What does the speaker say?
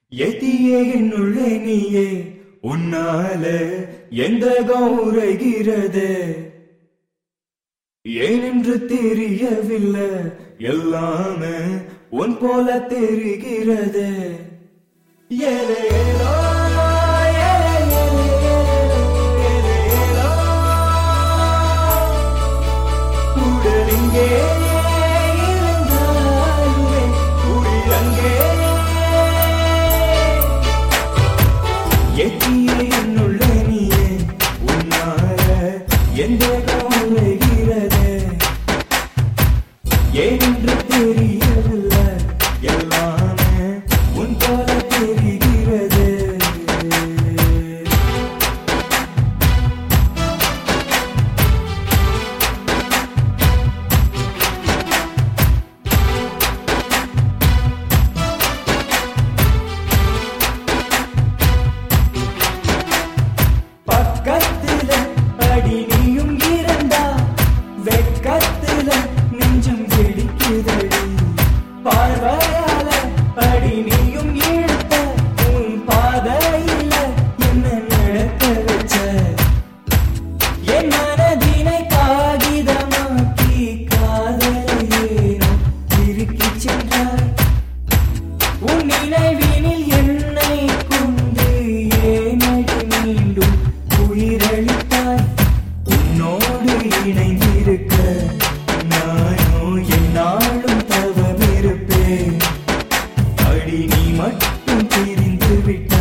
எதியே என்னுள்ளே நீயே உன்னால எந்த கௌரைகிறது ஏனென்று தெரியவில்லை எல்லாமே உன் போல தெரிகிறது ஏலே ஏலோ, ஏலே ஏலே ஏலே, ஏலே ஏலோ. உடலிங்கே இருந்தாலுமே உயிரங்கே எட்டியே என்னுள்ள நீயே உன்னால எந்த கவலைகிறது ஏனென்று தெரியவில்லை எல்லாமே உன் போல தெரிகிறது பக்கத்துல அடி நீயும் இருந்தா வெக்கத்துல நெஞ்சம் வெடிக்குதடி பார்வையால அடி நீயும் இழுத்த உன் பாதையில என்ன நடக்க வச்ச என் மனதினை காகிதமாக்கி காதலையேனோ திருக்கிச் சென்றாய் உன் நினைவினில் என்னை கொண்டு ஏனடி மீண்டும் உயிரளித்தாய் உன்னோடு இணைந்திருக்க நானோ என்னாலும் தவமிருப்பேன் அடி நீ மட்டும் பிரிந்து விட்ட